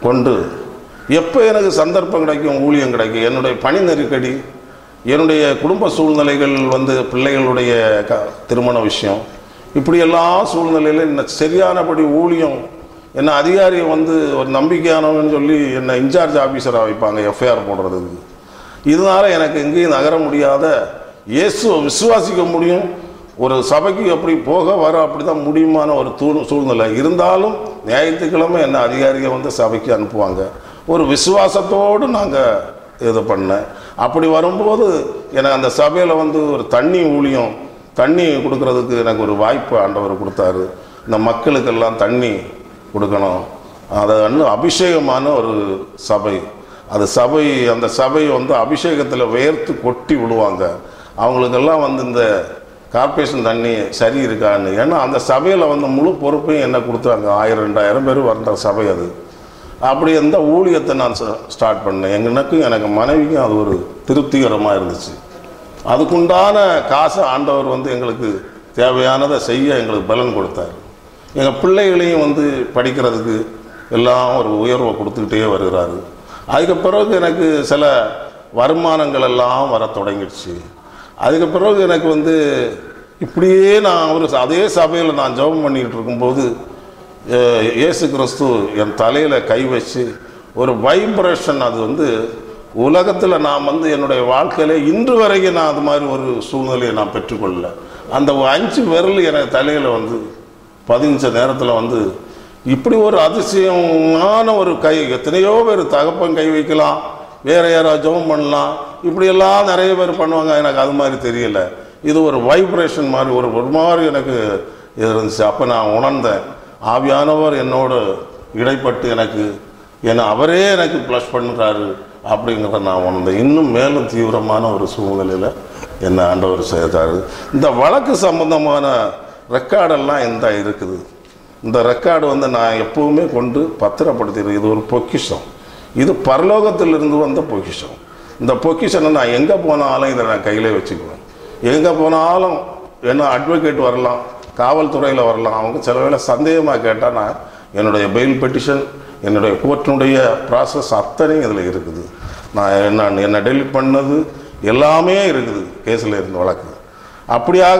கொண்டு எப்போ எனக்கு சந்தர்ப்பம் கிடைக்கும் ஊழியம் கிடைக்கும் என்னுடைய பணி நெருக்கடி என்னுடைய குடும்ப சூழ்நிலைகள் வந்து பிள்ளைகளுடைய க திருமண விஷயம் இப்படி எல்லா சூழ்நிலையிலும் என்ன சரியானபடி ஊழியம் என்ன அதிகாரியை வந்து ஒரு நம்பிக்கையானவன்னு சொல்லி என்னை இன்சார்ஜ் ஆஃபீஸராக வைப்பாங்க எஃப்ஐஆர் போடுறதுக்கு இதனால எனக்கு எங்கேயும் நகர முடியாத இயேசுவை விசுவாசிக்க முடியும் ஒரு சபைக்கு எப்படி போக வர அப்படி தான் முடியுமான ஒரு தூ சூழ்நிலை இருந்தாலும் ஞாயிற்றுக்கிழமை என்ன அதிகாரியை வந்து சபைக்கு அனுப்புவாங்க ஒரு விசுவாசத்தோடு நாங்கள் இது பண்ணேன் அப்படி வரும்போது எனக்கு அந்த சபையில் வந்து ஒரு தண்ணி ஊழியம் தண்ணி கொடுக்கறதுக்கு எனக்கு ஒரு வாய்ப்பு ஆண்டவர் கொடுத்தாரு இந்த மக்களுக்கெல்லாம் தண்ணி கொடுக்கணும் அது இன்னும் அபிஷேகமான ஒரு சபை அது சபை அந்த சபை வந்து அபிஷேகத்தில் வேர்த்து கொட்டி விடுவாங்க அவங்களுக்கெல்லாம் வந்து இந்த கார்ப்பரேஷன் தண்ணி சரி இருக்கான்னு ஏன்னா அந்த சபையில் வந்து முழு பொறுப்பையும் என்ன கொடுத்தாங்க ஆயிரம் ரெண்டாயிரம் பேர் வந்த சபை அது அப்படி அந்த ஊழியத்தை நான் ஸ்டார்ட் பண்ணேன் எனக்கும் எனக்கு மனைவிக்கும் அது ஒரு திருப்திகரமாக இருந்துச்சு அதுக்குண்டான காசை ஆண்டவர் வந்து எங்களுக்கு தேவையானதை செய்ய எங்களுக்கு பலன் கொடுத்தார் எங்கள் பிள்ளைகளையும் வந்து படிக்கிறதுக்கு எல்லாம் ஒரு உயர்வை கொடுத்துக்கிட்டே வருகிறாரு அதுக்கு பிறகு எனக்கு சில வருமானங்கள் எல்லாம் வர தொடங்கிடுச்சு அதுக்கு பிறகு எனக்கு வந்து இப்படியே நான் ஒரு அதே சபையில் நான் ஜெபம் பண்ணிக்கிட்டு இருக்கும்போது அஹ், இயேசு கிறிஸ்து என் தலையில் கை வச்சு ஒரு வைப்ரேஷன் அது வந்து உலகத்தில் நான் வந்து என்னுடைய வாழ்க்கையில இன்று வரைக்கும் நான் அது மாதிரி ஒரு சூழ்நிலையை நான் பெற்றுக்கொள்ளல அந்த அஞ்சு விரல் எனக்கு தலையில் வந்து பதினஞ்ச நேரத்தில் வந்து இப்படி ஒரு அதிசயமான ஒரு கை எத்தனையோ பேர் தகப்பன் கை வைக்கலாம் வேற யாராவது ஜெபம் பண்ணலாம் இப்படியெல்லாம் நிறைய பேர் பண்ணுவாங்க எனக்கு அது மாதிரி தெரியல இது ஒரு வைப்ரேஷன் மாதிரி ஒரு ஒரு மாதிரி எனக்கு இது இருந்துச்சு அப்போ நான் உணர்ந்தேன் ஆவியானவர் என்னோடு இடைப்பட்டு எனக்கு என்னை அவரே எனக்கு ப்ளஸ் பண்ணுறாரு அப்படிங்கிறத நான் உணர்ந்தேன் இன்னும் மேலும் தீவிரமான ஒரு சூழ்நிலையில் என்னை ஆண்டவர் செய்தார் இந்த வழக்கு சம்பந்தமான ரெக்கார்டெல்லாம் இந்த இருக்குது இந்த ரெக்கார்டு வந்து நான் எப்பவுமே கொண்டு பத்திரப்படுத்திடுறேன் இது ஒரு பொக்கிஷம் இது பரலோகத்திலிருந்து வந்த பொக்கிஷம் இந்த பொக்கிஷனை நான் எங்கே போனாலும் இதை நான் கையிலே வச்சுக்குவேன் எங்கே போனாலும் என்ன அட்வொகேட் வரலாம் காவல்துறையில் வரலாம் அவங்க சில வேளை சந்தேகமாக கேட்டால் நான் என்னுடைய பெயில் பெட்டிஷன் என்னுடைய கோர்ட்டினுடைய ப்ராசஸ் அத்தனையும் இதில் இருக்குது நான் என்ன என்ன டெலிட் பண்ணது எல்லாமே இருக்குது கேஸில் இருந்த வழக்கு அப்படியாக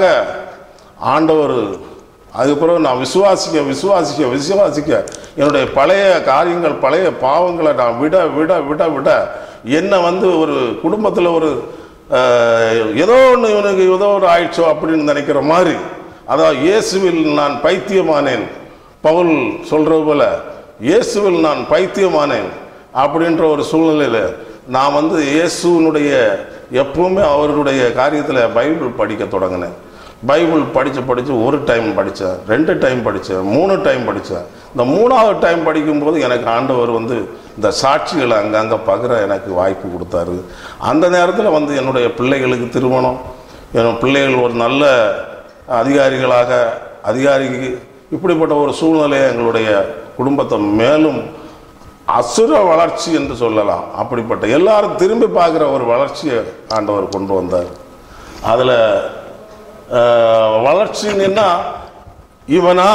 ஆண்டவர் அதுக்கு பிறகு நான் விசுவாசிக்க விசுவாசிக்க விசுவாசிக்க என்னுடைய பழைய காரியங்கள் பழைய பாவங்களை நான் விட விட விட விட என்னை வந்து ஒரு குடும்பத்தில் ஒரு அஹ், ஏதோ ஒன்று இவனுக்கு ஏதோ ஒரு ஆயிடுச்சோ அப்படின்னு நினைக்கிற மாதிரி அதாவது இயேசுவில் நான் பைத்தியமானேன் பவுல் சொல்கிறது போல இயேசுவில் நான் பைத்தியமானேன் அப்படின்ற ஒரு சூழ்நிலையில் நான் வந்து இயேசுனுடைய எப்பவுமே அவருடைய காரியத்தில் பைபிள் படிக்க தொடங்கினேன் பைபிள் படித்து படித்து ஒரு டைம் படித்தேன் ரெண்டு டைம் படித்தேன் மூணு டைம் படித்தேன் இந்த மூணாவது டைம் படிக்கும்போது எனக்கு ஆண்டவர் வந்து இந்த சாட்சிகளை அங்கங்கே பகிர எனக்கு வாய்ப்பு கொடுத்தாரு அந்த நேரத்தில் வந்து என்னுடைய பிள்ளைகளுக்கு திருமணம் என் பிள்ளைகள் ஒரு நல்ல அதிகாரிகளாக அதிகாரிக்கு இப்படிப்பட்ட ஒரு சூழ்நிலையை எங்களுடைய குடும்பத்தை மேலும் அசுர வளர்ச்சி என்று சொல்லலாம் அப்படிப்பட்ட எல்லாரும் திரும்பி பார்க்குற ஒரு வளர்ச்சியை ஆண்டவர் கொண்டு வந்தார் அதில் வளர்ச்சின்னா இவனா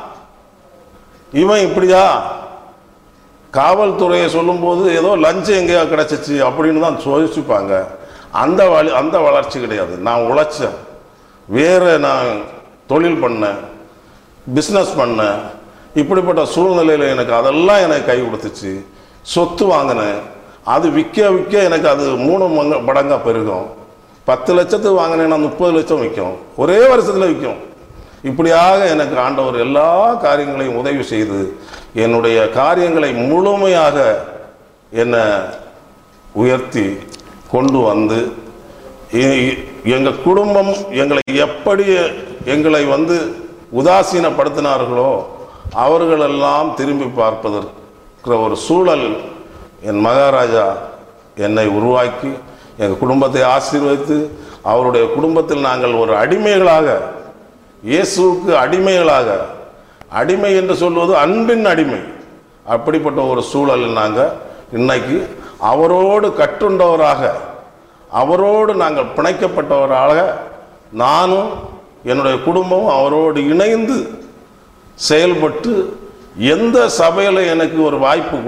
இவன் இப்படியா காவல்துறையை சொல்லும்போது ஏதோ லஞ்சம் எங்கேயோ கிடச்சிச்சு அப்படின்னு தான் யோசிப்பாங்க அந்த வழி அந்த வளர்ச்சி கிடையாது நான் உழைச்சேன் வேறு நான் தொழில் பண்ணேன் பிஸ்னஸ் பண்ணேன் இப்படிப்பட்ட சூழ்நிலையில் எனக்கு அதெல்லாம் எனக்கு கை கொடுத்துச்சு சொத்து வாங்கினேன் அது விற்க விற்க எனக்கு அது மூணு மங்க மடங்காக பெருகும் பத்து லட்சத்துக்கு வாங்கினேன்னா முப்பது லட்சம் விற்கும் ஒரே வருஷத்தில் விற்கும் இப்படியாக எனக்கு ஆண்டவர் எல்லா காரியங்களையும் உதவி செய்து என்னுடைய காரியங்களை முழுமையாக என்னை உயர்த்தி கொண்டு வந்து எங்கள் குடும்பம் எங்களை எப்படி எங்களை வந்து உதாசீனப்படுத்தினார்களோ அவர்களெல்லாம் திரும்பி பார்ப்பதற்கு ஒரு சூழல் என் மகாராஜா என்னை உருவாக்கி எங்கள் குடும்பத்தை ஆசீர்வதித்து அவருடைய குடும்பத்தில் நாங்கள் ஒரு அடிமைகளாக இயேசுவுக்கு அடிமைகளாக அடிமை என்று சொல்வது அன்பின் அடிமை அப்படிப்பட்ட ஒரு சூழலில் நாங்கள் இன்னைக்கு அவரோடு கட்டுண்டவராக அவரோடு நாங்கள் பிணைக்கப்பட்டவராக நானும் என்னுடைய குடும்பமும் அவரோடு இணைந்து செயல்பட்டு எந்த சபையில் எனக்கு ஒரு வாய்ப்பு